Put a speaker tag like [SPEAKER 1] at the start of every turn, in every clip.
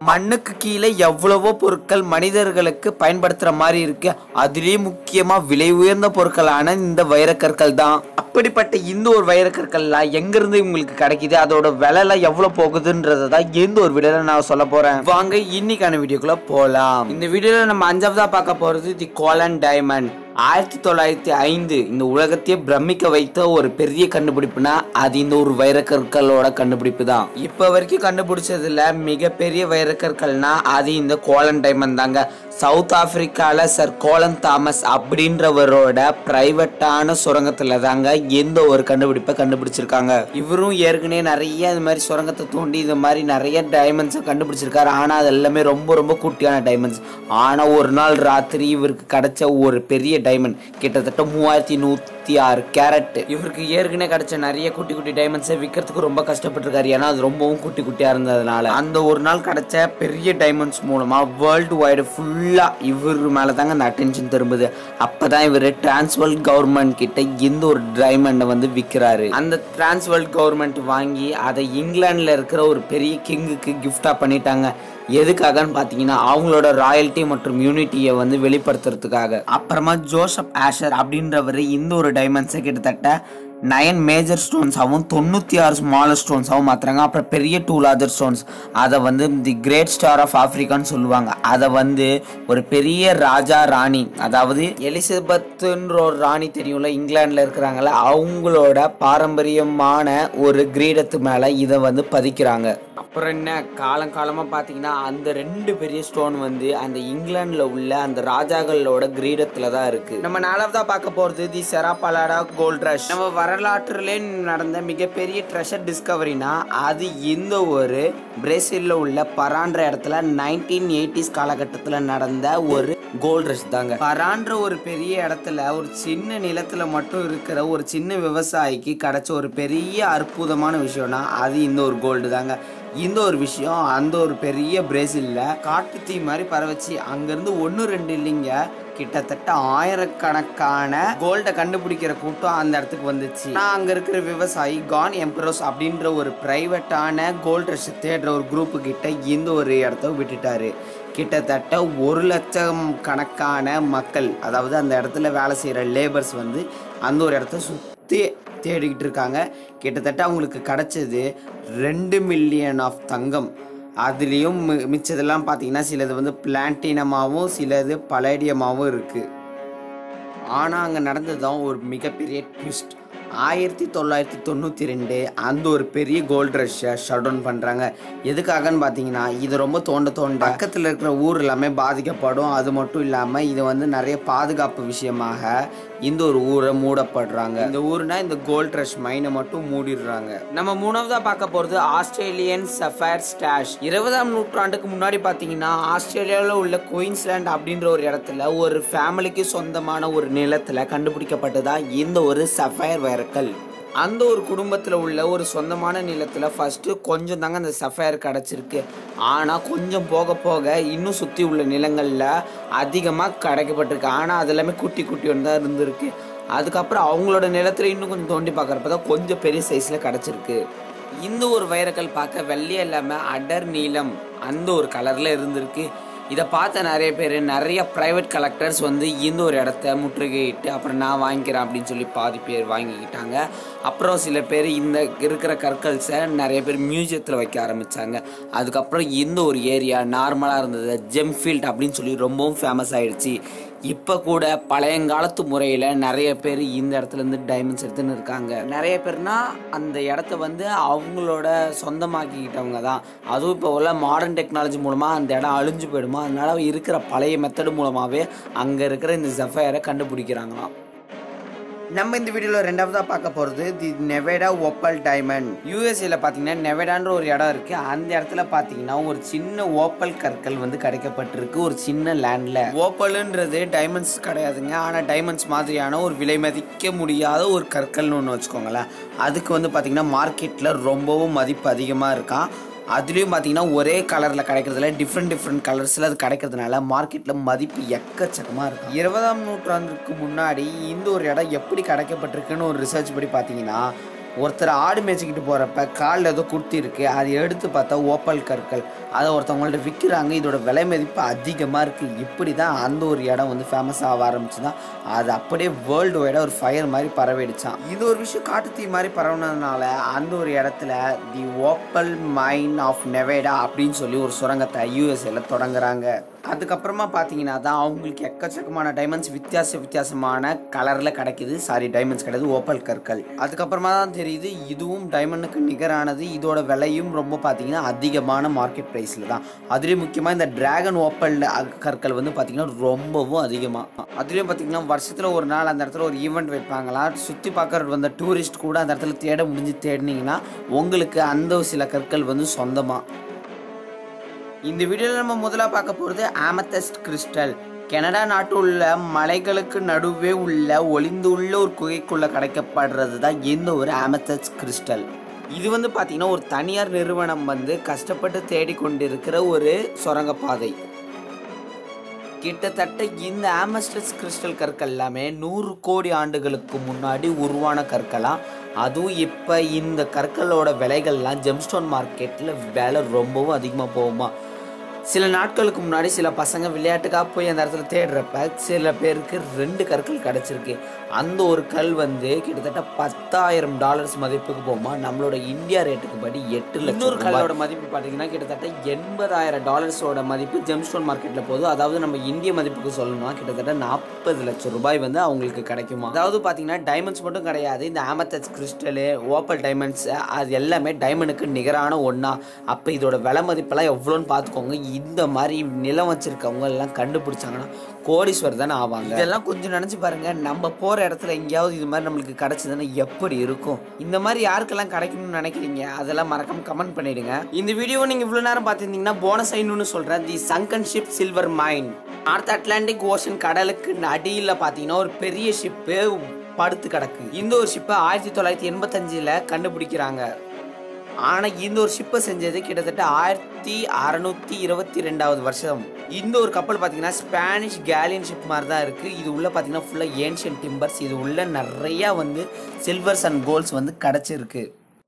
[SPEAKER 1] மண்ணுக்கு கீழே எவ்வளவோ பொருட்கள் மனிதர்களுக்கு பயன்படுத்துற மாதிரி இருக்கு அதுலயும் முக்கியமா விலை உயர்ந்த பொருட்களான இந்த வைரக்கற்கள் தான் அப்படிப்பட்ட இந்த ஒரு வைரக்கற்கள்லாம் எங்க இருந்து உங்களுக்கு கிடைக்குது அதோட விலைலாம் எவ்வளவு போகுதுன்றதை தான் இந்த ஒரு வீடியோல நான் சொல்ல போறேன் வாங்க இன்னைக்கான வீடியோக்குள்ள போலாம் இந்த வீடியோல நம்ம அஞ்சாவதா பார்க்க போறது தி கோலன் டைமண்ட் ஆயிரத்தி தொள்ளாயிரத்தி ஐந்து இந்த உலகத்தையே பிரமிக்க வைத்த ஒரு பெரிய கண்டுபிடிப்புனா அது இந்த ஒரு வைரக்கற்களோட கண்டுபிடிப்பு தான் இப்ப வரைக்கும் கண்டுபிடிச்சதுல மிகப்பெரிய வைரக்கற்கள்னா அது இந்த கோலன் டைமண்ட் தாங்க சவுத் ஆப்பிரிக்கால சர் கோலன் தாமஸ் அப்படின்றவரோட பிரைவேட்டான சுரங்கத்துல தாங்க எந்த ஒரு கண்டுபிடிப்பை கண்டுபிடிச்சிருக்காங்க இவரும் ஏற்கனவே நிறைய இந்த மாதிரி சுரங்கத்தை தோண்டி இந்த மாதிரி நிறைய டைமண்ட்ஸை கண்டுபிடிச்சிருக்காரு ஆனா அது எல்லாமே ரொம்ப ரொம்ப குட்டியான டைமண்ட்ஸ் ஆனா ஒரு நாள் ராத்திரி இவருக்கு கிடைச்ச ஒரு பெரிய டைமண்ட் கிட்டத்தட்ட மூவாயிரத்தி நூத்தி ஆறு கேரட் இவருக்கு ஏற்கனவே கிடைச்ச நிறைய குட்டி குட்டி டைமண்ட்ஸை விற்கிறதுக்கு ரொம்ப கஷ்டப்பட்டிருக்காரு ஏன்னா அது ரொம்பவும் குட்டி குட்டியா இருந்ததுனால அந்த ஒரு நாள் கிடைச்ச பெரிய டைமண்ட்ஸ் மூலமா வேர்ல்டு வைடு ஃபுல்லா இவர் மேல தாங்க அந்த அட்டென்ஷன் திரும்புது அப்பதான் இவர் டிரான்ஸ்வேர்ல்ட் கவர்மெண்ட் கிட்ட இந்த ஒரு டைமண்டை வந்து விற்கிறாரு அந்த டிரான்ஸ்வேர்ல்ட் கவர்மெண்ட் வாங்கி அதை இங்கிலாந்துல இருக்கிற ஒரு பெரிய கிங்குக்கு கிஃப்டா பண்ணிட்டாங்க எதுக்காகன்னு பார்த்தீங்கன்னா அவங்களோட ராயல்ட்டி மற்றும் யூனிட்டியை வந்து வெளிப்படுத்துறதுக்காக அப்புறமா ஜோசப் ஆஷர் அப்படின்றவர் இந்த ஒரு டைமண்ட்ஸை கிட்டத்தட்ட நயன் மேஜர் ஸ்டோன்ஸாகவும் தொண்ணூற்றி ஆறு ஸ்மாலர் ஸ்டோன்ஸாகவும் மாற்றுறாங்க அப்புறம் பெரிய டூ லார்ஜர் ஸ்டோன்ஸ் அதை வந்து தி கிரேட் ஸ்டார் ஆஃப் ஆஃப்ரிக்கான்னு சொல்லுவாங்க அதை வந்து ஒரு பெரிய ராஜா ராணி அதாவது எலிசபெத்துன்ற ஒரு ராணி தெரியும்ல இங்கிலாண்டில் இருக்கிறாங்கல்ல அவங்களோட பாரம்பரியமான ஒரு கிரீடத்து மேலே இதை வந்து பதிக்கிறாங்க அப்புறம் என்ன காலங்காலமாக பார்த்தீங்கன்னா அந்த ரெண்டு பெரிய ஸ்டோன் வந்து அந்த இங்கிலாண்டில் உள்ள அந்த ராஜாக்களோட கிரீடத்தில் தான் இருக்கு நம்ம நாலாவதா பார்க்க போகிறது தி செராபாலாடா கோல்ட் ரஷ் நம்ம வரலாற்றுலே நடந்த மிகப்பெரிய ட்ரெஷர் டிஸ்கவரினா அது இந்த ஒரு பிரேசிலில் உள்ள பரான்ற இடத்துல நைன்டீன் எயிட்டிஸ் காலகட்டத்தில் நடந்த ஒரு கோல்ட் ரஷ் தாங்க பரான்ற ஒரு பெரிய இடத்துல ஒரு சின்ன நிலத்துல மட்டும் இருக்கிற ஒரு சின்ன விவசாயிக்கு கிடைச்ச ஒரு பெரிய அற்புதமான விஷயம்னா அது இந்த ஒரு கோல்டு தாங்க இந்த ஒரு விஷயம் அந்த ஒரு பெரிய பிரேசில்ல காட்டு தீ மாதிரி பரவச்சு அங்கிருந்து ஒன்று ரெண்டு இல்லைங்க கிட்டத்தட்ட ஆயிரக்கணக்கான கோல்டை கண்டுபிடிக்கிற கூட்டம் அந்த இடத்துக்கு வந்துச்சு நான் அங்க இருக்கிற விவசாயி கான் எம்பரோஸ் அப்படின்ற ஒரு பிரைவேட்டான கோல்ட் ரஷ் தேடுற ஒரு குரூப்பு கிட்ட இந்த ஒரு இடத்த விட்டுட்டாரு கிட்டத்தட்ட ஒரு லட்சம் கணக்கான மக்கள் அதாவது அந்த இடத்துல வேலை செய்கிற லேபர்ஸ் வந்து அந்த ஒரு இடத்த சுற்றி தேடிக்கிட்டு இருக்காங்க கிட்டத்தட்ட அவங்களுக்கு கிடைச்சது ரெண்டு மில்லியன் ஆஃப் தங்கம் அதுலேயும் மி- மிச்சதெல்லாம் பார்த்தீங்கன்னா சிலது வந்து பிளாட்டினமாகவும் சிலது பலேடியமாகவும் இருக்குது ஆனால் அங்கே நடந்தது தான் ஒரு மிகப்பெரிய ட்விஸ்ட் ஆயிரத்தி தொள்ளாயிரத்தி தொண்ணூற்றி ரெண்டு அந்த ஒரு பெரிய கோல்ட் ரஷ்ஷை ஷட் டவுன் பண்ணுறாங்க எதுக்காகன்னு பார்த்தீங்கன்னா இது ரொம்ப தோண்ட தோண்ட பக்கத்தில் இருக்கிற ஊர் எல்லாமே பாதிக்கப்படும் அது மட்டும் இல்லாமல் இது வந்து நிறைய பாதுகாப்பு விஷயமாக இந்த ஒரு ஊரை மூடப்படுறாங்க இந்த ஊர்னா இந்த கோல்ட் ரஷ் மைனை மட்டும் மூடிடுறாங்க நம்ம மூணாவதா பார்க்க போகிறது ஆஸ்திரேலியன் சஃபயர் ஸ்டாஷ் இருபதாம் நூற்றாண்டுக்கு முன்னாடி பார்த்தீங்கன்னா ஆஸ்திரேலியாவில் உள்ள குயின்ஸ்லாண்ட் அப்படின்ற ஒரு இடத்துல ஒரு ஃபேமிலிக்கு சொந்தமான ஒரு நிலத்தில் கண்டுபிடிக்கப்பட்டதா இந்த ஒரு சஃபயர் வைரக்கல் அந்த ஒரு குடும்பத்தில் உள்ள ஒரு சொந்தமான நிலத்தில் ஃபஸ்ட்டு கொஞ்சம் தாங்க அந்த சஃபயர் கிடச்சிருக்கு ஆனால் கொஞ்சம் போக போக இன்னும் சுற்றி உள்ள நிலங்களில் அதிகமாக கிடைக்கப்பட்டிருக்கு ஆனால் அது எல்லாமே குட்டி குட்டி ஒன்று தான் இருந்திருக்கு அதுக்கப்புறம் அவங்களோட நிலத்தில் இன்னும் கொஞ்சம் தோண்டி பார்க்குறப்ப தான் கொஞ்சம் பெரிய சைஸில் கிடச்சிருக்கு இந்த ஒரு வைரக்கல் பார்க்க வெள்ளையே இல்லாமல் அடர் நீலம் அந்த ஒரு கலரில் இருந்திருக்கு இதை பார்த்த நிறைய பேர் நிறைய ப்ரைவேட் கலெக்டர்ஸ் வந்து இந்த ஒரு இடத்த முற்றுகையிட்டு அப்புறம் நான் வாங்கிக்கிறேன் அப்படின்னு சொல்லி பாதி பேர் வாங்கிக்கிட்டாங்க அப்புறம் சில பேர் இந்த இருக்கிற கற்கள்ஸை நிறைய பேர் மியூசியத்தில் வைக்க ஆரம்பித்தாங்க அதுக்கப்புறம் இந்த ஒரு ஏரியா நார்மலாக இருந்தது ஜெம்ஃபீல்ட் அப்படின்னு சொல்லி ரொம்பவும் ஃபேமஸ் ஆயிடுச்சு இப்போ கூட பழையங்காலத்து முறையில் நிறைய பேர் இந்த இடத்துல இருந்து டைமண்ட்ஸ் எடுத்துன்னு இருக்காங்க நிறைய பேர்னா அந்த இடத்த வந்து அவங்களோட சொந்தமாக்கிக்கிட்டவங்க தான் அதுவும் இப்போ உள்ள மாடர்ன் டெக்னாலஜி மூலமாக அந்த இடம் அழிஞ்சு போயிடுமா அதனால இருக்கிற பழைய மெத்தடு மூலமாகவே அங்கே இருக்கிற இந்த ஜஃபயரை கண்டுபிடிக்கிறாங்களாம் நம்ம இந்த வீடியோவில் ரெண்டாவதாக பார்க்க போகிறது தி நெவேடா ஓப்பல் டைமண்ட் யூஎஸ்ஏல பார்த்தீங்கன்னா நெவேடான்ற ஒரு இடம் இருக்குது அந்த இடத்துல பார்த்தீங்கன்னா ஒரு சின்ன ஓப்பல் கற்கள் வந்து கிடைக்கப்பட்டிருக்கு ஒரு சின்ன லேண்டில் ஓப்பலுன்றது டைமண்ட்ஸ் கிடையாதுங்க ஆனால் டைமண்ட்ஸ் மாதிரியான ஒரு விலை மதிக்க முடியாத ஒரு கற்கள்னு ஒன்று வச்சுக்கோங்களேன் அதுக்கு வந்து பார்த்தீங்கன்னா மார்க்கெட்டில் ரொம்பவும் மதிப்பு அதிகமாக இருக்கான் அதுலேயும் பார்த்தீங்கன்னா ஒரே கலரில் கிடைக்கிறதுல டிஃப்ரெண்ட் டிஃப்ரெண்ட் கலர்ஸில் அது கிடைக்கிறதுனால மார்க்கெட்டில் மதிப்பு எக்கச்சக்கமாக இருக்கும் இருபதாம் நூற்றாண்டுக்கு முன்னாடி இந்த ஒரு இடம் எப்படி கிடைக்கப்பட்டிருக்குன்னு ஒரு ரிசர்ச் படி பார்த்தீங்கன்னா ஒருத்தர் ஆடு மேய்ச்சிக்கிட்டு போகிறப்ப காலில் ஏதோ குர்த்தி இருக்கு அதை எடுத்து பார்த்தா ஓப்பல் கற்கள் அதை ஒருத்தவங்கள்ட்ட விற்கிறாங்க இதோட விலை மதிப்பு அதிகமாக இருக்குது இப்படி தான் அந்த ஒரு இடம் வந்து ஃபேமஸ் ஆக ஆரம்பிச்சு தான் அது அப்படியே வேர்ல்டு வைடாக ஒரு ஃபயர் மாதிரி பரவிடுச்சான் இது ஒரு விஷயம் காட்டுத்தீ மாதிரி பரவுனதுனால அந்த ஒரு இடத்துல the opal mine of Nevada அப்படின்னு சொல்லி ஒரு சுரங்கத்தை யூஎஸ்ஏல தொடங்குறாங்க அதுக்கப்புறமா பார்த்தீங்கன்னா தான் அவங்களுக்கு எக்கச்சக்கமான டைமண்ட்ஸ் வித்தியாச வித்தியாசமான கலரில் கிடைக்குது சாரி டைமண்ட்ஸ் கிடையாது ஓப்பல் கற்கள் அதுக்கப்புறமா தான் தெரியுது இதுவும் டைமண்டுக்கு நிகரானது இதோட விலையும் ரொம்ப பார்த்தீங்கன்னா அதிகமான மார்க்கெட் ப்ரைஸில் தான் அதுலேயும் முக்கியமாக இந்த டிராகன் ஓப்பல் கற்கள் வந்து பார்த்தீங்கன்னா ரொம்பவும் அதிகமாக அதுலேயும் பார்த்தீங்கன்னா வருஷத்தில் ஒரு நாள் அந்த இடத்துல ஒரு ஈவெண்ட் வைப்பாங்களா சுற்றி பார்க்கறது வந்த டூரிஸ்ட் கூட அந்த இடத்துல தேட முடிஞ்சு தேடினீங்கன்னா உங்களுக்கு அந்த சில கற்கள் வந்து சொந்தமாக இந்த வீடியோவில் நம்ம முதலாக பார்க்க போகிறது ஆமத்தஸ்ட் கிறிஸ்டல் கனடா நாட்டில் உள்ள மலைகளுக்கு நடுவே உள்ள ஒளிந்துள்ள ஒரு குகைக்குள்ளே கிடைக்கப்படுறது தான் இந்த ஒரு ஆமத்தஸ்ட் கிறிஸ்டல் இது வந்து பார்த்தீங்கன்னா ஒரு தனியார் நிறுவனம் வந்து கஷ்டப்பட்டு தேடிக்கொண்டிருக்கிற ஒரு சுரங்கப்பாதை கிட்டத்தட்ட இந்த ஆமஸ்டஸ் கிறிஸ்டல் கற்கள் எல்லாமே நூறு கோடி ஆண்டுகளுக்கு முன்னாடி உருவான கற்களாம் அதுவும் இப்போ இந்த கற்களோட விலைகள்லாம் ஜெம்ஸ்டோன் மார்க்கெட்டில் விலை ரொம்பவும் அதிகமாக போகுமா சில நாட்களுக்கு முன்னாடி சில பசங்க விளையாட்டுக்காக போய் அந்த இடத்துல தேடுறப்ப சில பேருக்கு ரெண்டு கற்கள் கிடச்சிருக்கு அந்த ஒரு கல் வந்து கிட்டத்தட்ட பத்தாயிரம் டாலர்ஸ் மதிப்புக்கு போகுமா நம்மளோட இந்தியா ரேட்டுக்கு படி எட்டு லட்சம் இன்னொரு கல்லோட மதிப்பு பார்த்தீங்கன்னா கிட்டத்தட்ட எண்பதாயிரம் டாலர்ஸோட மதிப்பு ஜெம்ஸ்டோன் மார்க்கெட்டில் போகுது அதாவது நம்ம இந்திய மதிப்புக்கு சொல்லணும்னா கிட்டத்தட்ட நாற்பது லட்சம் ரூபாய் வந்து அவங்களுக்கு கிடைக்குமா அதாவது பார்த்தீங்கன்னா டைமண்ட்ஸ் மட்டும் கிடையாது இந்த ஆமத்தஸ் கிறிஸ்டலு ஓப்பல் டைமண்ட்ஸ் அது எல்லாமே டைமண்டுக்கு நிகரான ஒன்றா அப்போ இதோட விலை மதிப்பெல்லாம் எவ்வளோன்னு பார்த்துக்கோங்க இந்த மாதிரி நிலம் வச்சிருக்கவங்க எல்லாம் கண்டுபிடிச்சாங்கன்னா கோடீஸ்வர் தானே ஆவாங்க இதெல்லாம் கொஞ்சம் நினச்சி பாருங்க நம்ம போகிற இடத்துல எங்கேயாவது இது மாதிரி நம்மளுக்கு கிடைச்சதுன்னா எப்படி இருக்கும் இந்த மாதிரி யாருக்கெல்லாம் கிடைக்கணும்னு நினைக்கிறீங்க அதெல்லாம் மறக்காம கமெண்ட் பண்ணிடுங்க இந்த வீடியோ நீங்கள் இவ்வளோ நேரம் பார்த்துருந்தீங்கன்னா போனஸ் ஐநூன்னு சொல்கிறேன் the sunken ship silver mine North Atlantic Ocean கடலுக்கு அடியில் பார்த்தீங்கன்னா ஒரு பெரிய ஷிப்பு படுத்து கிடக்கு இந்த ஒரு ஷிப்பை ஆயிரத்தி தொள்ளாயிரத்தி எண்பத்தஞ்சில் கண்டுபிடிக்கிறாங்க ஆனால் இந்த ஒரு ஷிப்பை செஞ்சது கிட்டத்தட்ட ஆயிரத்தி அறநூற்றி இருபத்தி ரெண்டாவது வருஷம் இந்த ஒரு கப்பல் பார்த்தீங்கன்னா ஸ்பானிஷ் கேலியன் ஷிப் மாதிரி தான் இருக்குது இது உள்ள பார்த்தீங்கன்னா ஃபுல்லாக ஏன்ஷியன் டிம்பர்ஸ் இது உள்ள நிறையா வந்து சில்வர்ஸ் அண்ட் கோல்ட்ஸ் வந்து கிடச்சிருக்கு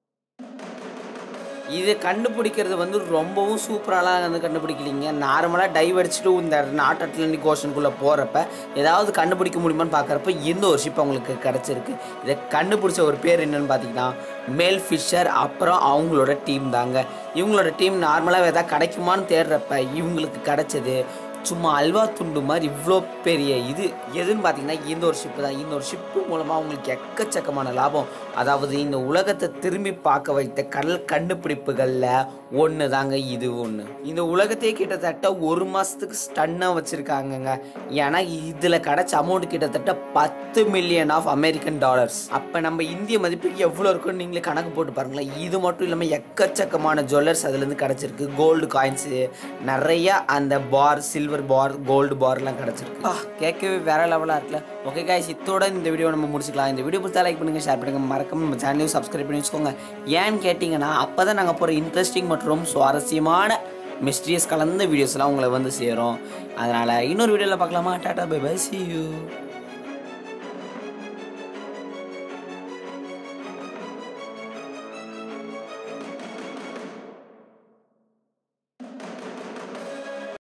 [SPEAKER 1] இது கண்டுபிடிக்கிறது வந்து ரொம்பவும் சூப்பராலாம் வந்து கண்டுபிடிக்கலீங்க நார்மலாக டைவ் அடிச்சுட்டு இந்த நாட் அட்லாண்டிக் ஓஷனுக்குள்ளே போகிறப்ப ஏதாவது கண்டுபிடிக்க முடியுமான்னு பார்க்குறப்ப இந்த ஒரு ஷிப் அவங்களுக்கு கிடச்சிருக்கு இதை கண்டுபிடிச்ச ஒரு பேர் என்னன்னு பார்த்தீங்கன்னா மேல் ஃபிஷர் அப்புறம் அவங்களோட டீம் தாங்க இவங்களோட டீம் நார்மலாக எதாவது கிடைக்குமான்னு தேடுறப்ப இவங்களுக்கு கிடைச்சது சும்மா அல்வா துண்டு மாதிரி இவ்வளோ பெரிய இது எதுன்னு பார்த்தீங்கன்னா இந்த ஒரு ஷிப்பு தான் இந்த ஒரு ஷிப்பு மூலமாக அவங்களுக்கு எக்கச்சக்கமான லாபம் அதாவது இந்த உலகத்தை திரும்பி பார்க்க வைத்த கடல் கண்டுபிடிப்புகளில் ஒன்று தாங்க இது ஒன்று இந்த உலகத்தையே கிட்டத்தட்ட ஒரு மாதத்துக்கு ஸ்டன்னாக வச்சுருக்காங்கங்க ஏன்னா இதில் கிடச்ச அமௌண்ட் கிட்டத்தட்ட பத்து மில்லியன் ஆஃப் அமெரிக்கன் டாலர்ஸ் அப்போ நம்ம இந்திய மதிப்புக்கு எவ்வளோ இருக்குன்னு நீங்களே கணக்கு போட்டு பாருங்களேன் இது மட்டும் இல்லாமல் எக்கச்சக்கமான ஜுவல்லர்ஸ் அதுலேருந்து கிடச்சிருக்கு கோல்டு காயின்ஸு நிறையா அந்த பார் சில்வர் பார் கோல்டு பார்லாம் கிடச்சிருக்கு ஆ, கேட்கவே வேற லெவலாக இருக்குல்ல ஓகே காய்ஸ் இத்தோட இந்த வீடியோ நம்ம முடிச்சுக்கலாம் இந்த வீடியோ பிடிச்சா லைக் பண்ணுங்கள் ஷேர் பண்ணுங்கள் மறக்காம நம்ம சேனலையும் சப்ஸ்கிரைப் பண்ணி வச்சுக்கோங்க ஏன்னு கேட்டிங்கன்னா அப்போ தான் நாங்கள் போகிற இன்ட்ரெஸ்டிங் மற்றும் சுவாரஸ்யமான மிஸ்ட்ரியஸ் கலந்த வீடியோஸ்லாம் உங்களை வந்து சேரும் அதனால் இன்னொரு வீடியோவில் பார்க்கலாமா tata bye bye see you